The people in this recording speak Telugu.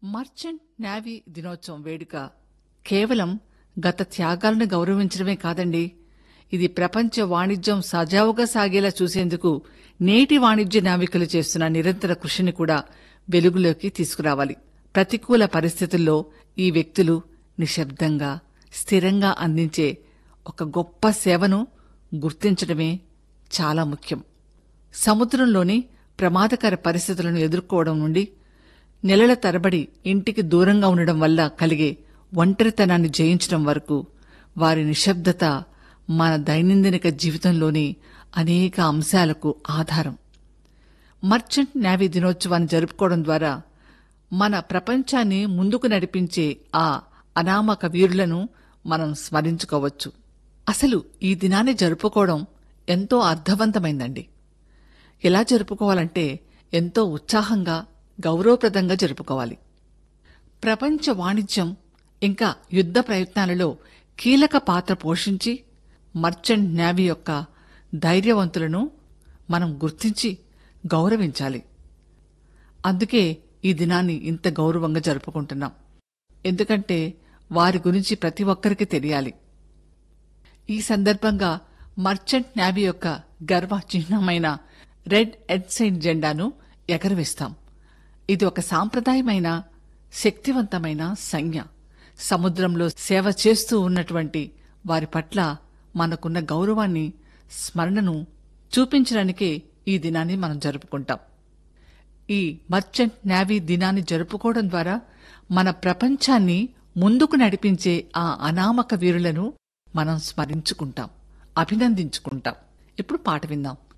మర్చెంట్ నేవీ దినోత్సవం వేడుక కేవలం గత త్యాగాలను గౌరవించడమే కాదండి ఇది ప్రపంచ వాణిజ్యం సజావుగా సాగేలా చూసేందుకు నేటి వాణిజ్య నావికులు చేస్తున్న నిరంతర కృషిని కూడా వెలుగులోకి తీసుకురావాలి ప్రతికూల పరిస్థితుల్లో ఈ వ్యక్తులు నిశ్శబ్దంగా స్థిరంగా అందించే ఒక గొప్ప సేవను గుర్తించడమే చాలా ముఖ్యం సముద్రంలోని ప్రమాదకర పరిస్థితులను ఎదుర్కోవడం నుండి నెలల తరబడి ఇంటికి దూరంగా ఉండడం వల్ల కలిగే ఒంటరితనాన్ని జయించడం వరకు వారి నిశ్శబ్దత మన దైనందినిక జీవితంలోని అనేక అంశాలకు ఆధారం మర్చెంట్ నేవీ దినోత్సవాన్ని జరుపుకోవడం ద్వారా మన ప్రపంచాన్ని ముందుకు నడిపించే ఆ అనామక వీరులను మనం స్మరించుకోవచ్చు అసలు ఈ దినాన్ని జరుపుకోవడం ఎంతో అర్థవంతమైందండి ఎలా జరుపుకోవాలంటే ఎంతో ఉత్సాహంగా గౌరవప్రదంగా జరుపుకోవాలి ప్రపంచ వాణిజ్యం ఇంకా యుద్ధ ప్రయత్నాలలో కీలక పాత్ర పోషించి మర్చెంట్ నేవీ యొక్క ధైర్యవంతులను మనం గుర్తించి గౌరవించాలి అందుకే ఈ దినాన్ని ఇంత గౌరవంగా జరుపుకుంటున్నాం ఎందుకంటే వారి గురించి ప్రతి ఒక్కరికి తెలియాలి ఈ సందర్భంగా మర్చెంట్ నేవీ యొక్క గర్వ చిహ్నమైన రెడ్ ఎడ్సైన్ జెండాను ఎగరవేస్తాం ఇది ఒక సాంప్రదాయమైన శక్తివంతమైన సంజ్ఞ సముద్రంలో సేవ చేస్తూ ఉన్నటువంటి వారి పట్ల మనకున్న గౌరవాన్ని స్మరణను చూపించడానికే ఈ దినాన్ని మనం జరుపుకుంటాం ఈ మర్చెంట్ నేవీ దినాన్ని జరుపుకోవడం ద్వారా మన ప్రపంచాన్ని ముందుకు నడిపించే ఆ అనామక వీరులను మనం స్మరించుకుంటాం అభినందించుకుంటాం ఇప్పుడు పాట విందాం